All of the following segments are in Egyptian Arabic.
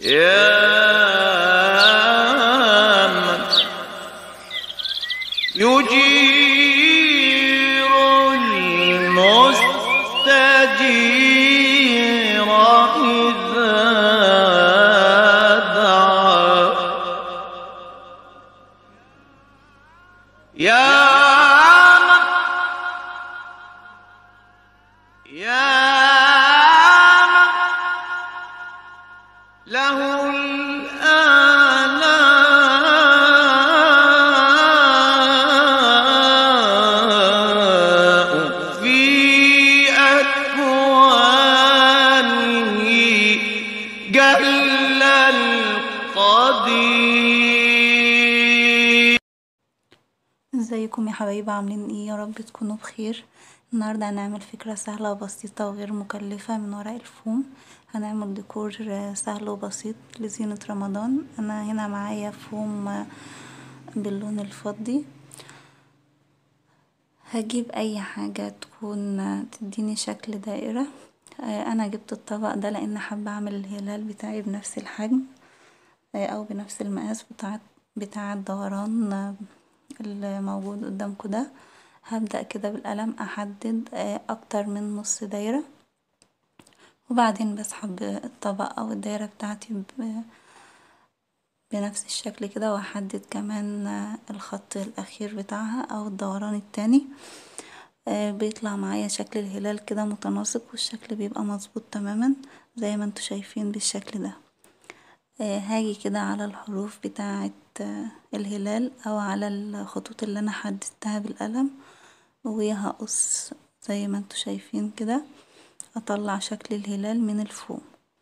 يا من يجير المستجير إذا دعا يا من يا من له الآلاء في أكوانه جل القدير ازيكم يا حبايبي عاملين ايه يا رب تكونوا بخير النهارده هنعمل فكرة سهلة وبسيطة وغير مكلفة من ورق الفوم هنعمل ديكور سهل وبسيط لزينة رمضان انا هنا معايا فوم باللون الفضي هجيب اي حاجة تكون تديني شكل دائرة انا جبت الطبق ده لان حابة اعمل الهلال بتاعي بنفس الحجم او بنفس المقاس بتاع بتاع الدوران اللي موجود قدامكم ده هبدأ كده بالقلم احدد اكتر من نص دايرة وبعدين بسحب الطبق او الدايرة بتاعتي بنفس الشكل كده واحدد كمان الخط الاخير بتاعها او الدوران التاني بيطلع معايا شكل الهلال كده متناسق والشكل بيبقى مظبوط تماما زي ما انتوا شايفين بالشكل ده هاجي كده على الحروف بتاعة الهلال او على الخطوط اللي انا حددتها بالقلم وهقص زي ما انتوا شايفين كده اطلع شكل الهلال من الفوم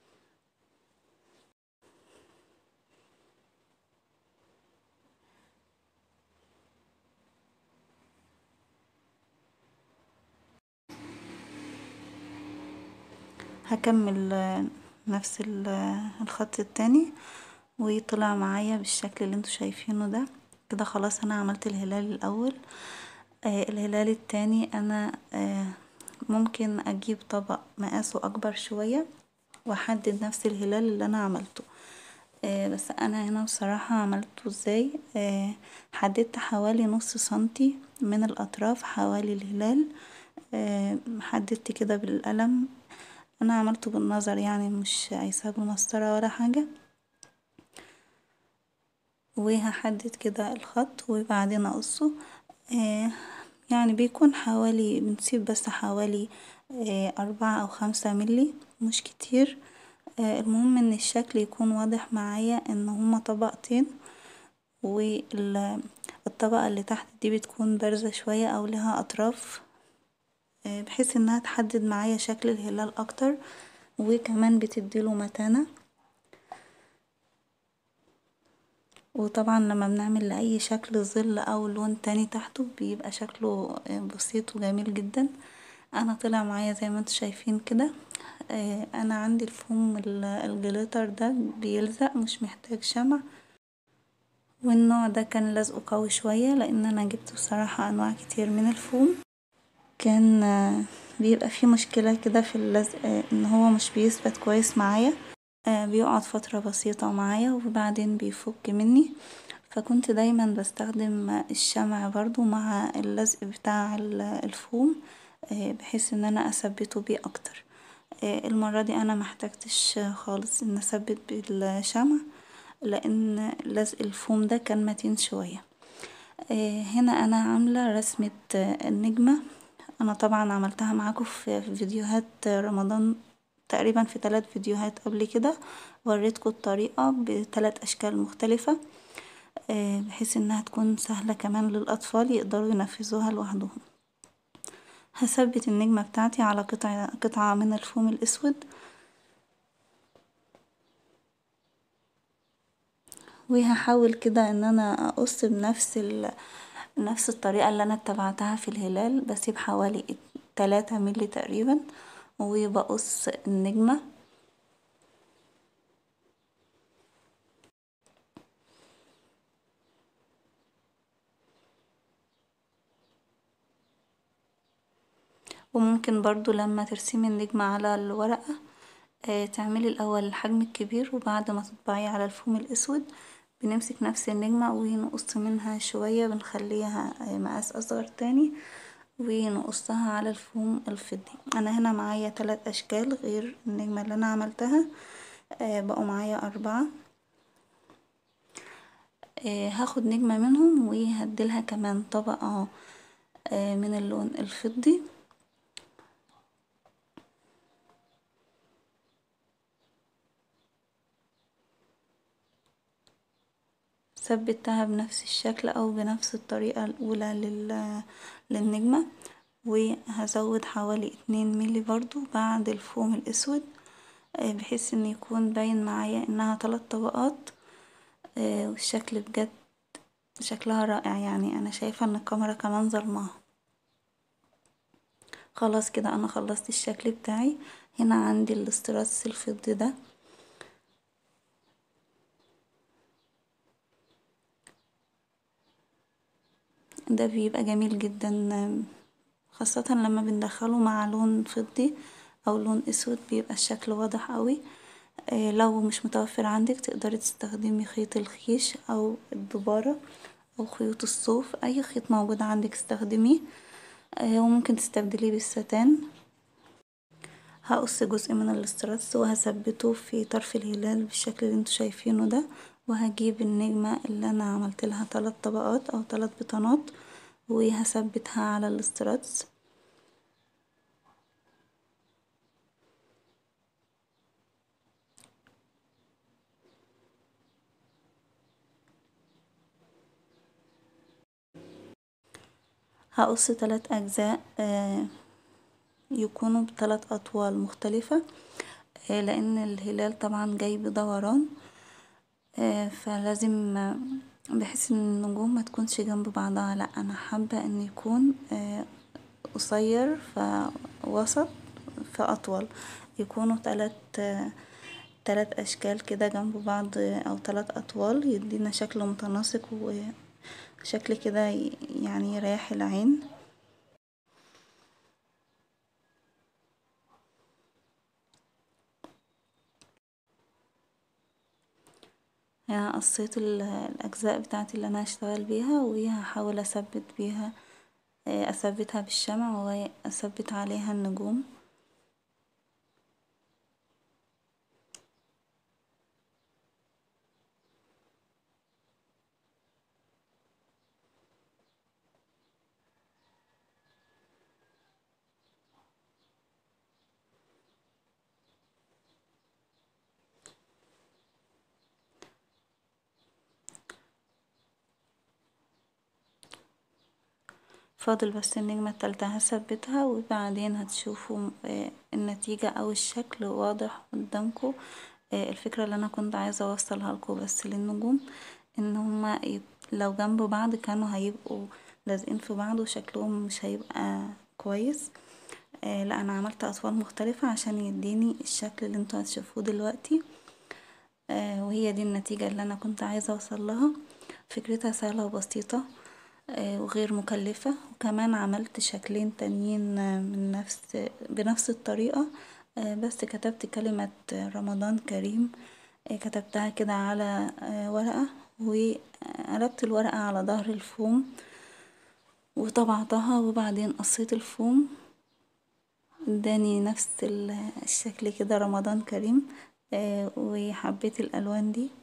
هكمل نفس الخط التاني وطلع معايا بالشكل اللي انتوا شايفينه ده كده خلاص انا عملت الهلال الاول آه الهلال التاني انا آه ممكن اجيب طبق مقاسه اكبر شوية واحدد نفس الهلال اللي انا عملته آه بس انا هنا بصراحة عملته ازاي آه حددت حوالي نص سنتي من الاطراف حوالي الهلال آه حددت كده بالقلم انا عملته بالنظر يعني مش عايزاه بمسطرة ولا حاجة وهحدد كده الخط وبعدين اقصه آه يعني بيكون حوالي بنسيب بس حوالي آه أربعة أو خمسة ملي مش كتير آه المهم ان الشكل يكون واضح معايا ان هما طبقتين والطبقة اللي تحت دي بتكون بارزة شوية او لها اطراف بحيث انها تحدد معايا شكل الهلال اكتر وكمان بتديله متانة وطبعا لما بنعمل لأي شكل ظل او لون تاني تحته بيبقى شكله بسيط وجميل جدا انا طلع معايا زي ما انتوا شايفين كده انا عندي الفوم الجليتر ده بيلزق مش محتاج شمع والنوع ده كان لزقه قوي شوية لان انا جبت بصراحة انواع كتير من الفوم كان بيبقى فيه مشكلة كده في اللزق ان هو مش بيثبت كويس معايا بيقعد فترة بسيطة معايا وبعدين بيفك مني فكنت دايما بستخدم الشمع برضو مع اللزق بتاع الفوم بحيث ان انا اثبته بيه اكتر المرة دي انا محتاجتش خالص ان اثبت بالشمع لان لزق الفوم ده كان متين شوية هنا انا عاملة رسمة النجمة انا طبعا عملتها معاكم في فيديوهات رمضان تقريبا في ثلاث فيديوهات قبل كده وريتكم الطريقة بثلاث اشكال مختلفة بحيث انها تكون سهلة كمان للاطفال يقدروا ينفذوها لوحدهم هثبت النجمة بتاعتي على قطعة, قطعة من الفوم الاسود وهحاول كده ان انا اقص بنفس نفس الطريقة اللي انا اتبعتها في الهلال بسيب حوالي تلاتة ملي تقريبا وبقص النجمة وممكن برضو لما ترسمي النجمة على الورقة آه، تعملي الأول الحجم الكبير وبعد ما تطبعيه على الفوم الأسود بنمسك نفس النجمة ونقص منها شوية بنخليها آه، مقاس أصغر تاني ونقصها على الفوم الفضي أنا هنا معايا تلات أشكال غير النجمة اللي أنا عملتها آه، بقوا معايا أربعة هاخد نجمة منهم وهديلها كمان طبقة من اللون الفضي ثبتها بنفس الشكل او بنفس الطريقة الاولى لل... للنجمة وهزود حوالي اتنين ملي برضو بعد الفوم الاسود بحيث ان يكون باين معايا انها تلات طبقات والشكل بجد شكلها رائع يعني انا شايفة ان الكاميرا كمان ظلماها خلاص كده انا خلصت الشكل بتاعي هنا عندي الاستراس الفضي ده ده بيبقى جميل جدا خاصة لما بندخله مع لون فضي او لون اسود بيبقى الشكل واضح قوي لو مش متوفر عندك تقدري تستخدمي خيط الخيش او الدبارة او خيوط الصوف اي خيط موجود عندك استخدميه وممكن تستبدليه بالستان هقص جزء من الاسترس وهثبته في طرف الهلال بالشكل اللي انتوا شايفينه ده وهجيب النجمة اللي انا عملت لها تلات طبقات او تلات بطانات وهثبتها على الاستراتس هقص تلات اجزاء يكونوا بتلات اطوال مختلفة لان الهلال طبعا جاي بدوران فلازم بحيث ان النجوم متكونش جنب بعضها لا انا حابة ان يكون قصير فوسط فاطول يكونوا تلات تلات اشكال كده جنب بعض او تلات اطوال يدينا شكل متناسق وشكل كده يعني يريح العين هنا قصيت الاجزاء بتاعتي اللي انا هشتغل بيها وهحاول اثبت بيها اثبتها بالشمع واثبت عليها النجوم فاضل بس النجمة التالتة هثبتها وبعدين هتشوفوا النتيجة او الشكل واضح قدامكم الفكرة اللي انا كنت عايزة اوصلها لكم بس للنجوم ان هما لو جنب بعض كانوا هيبقوا لازقين في بعض وشكلهم مش هيبقى كويس لا انا عملت اطوال مختلفة عشان يديني الشكل اللي انتوا هتشوفوه دلوقتي وهي دي النتيجة اللي انا كنت عايزة اوصلها فكرتها سهلة وبسيطة وغير مكلفة وكمان عملت شكلين تانيين من نفس بنفس الطريقة بس كتبت كلمة رمضان كريم كتبتها كده على ورقة وقلبت الورقة على ظهر الفوم وطبعتها وبعدين قصيت الفوم اداني نفس الشكل كده رمضان كريم وحبيت الالوان دي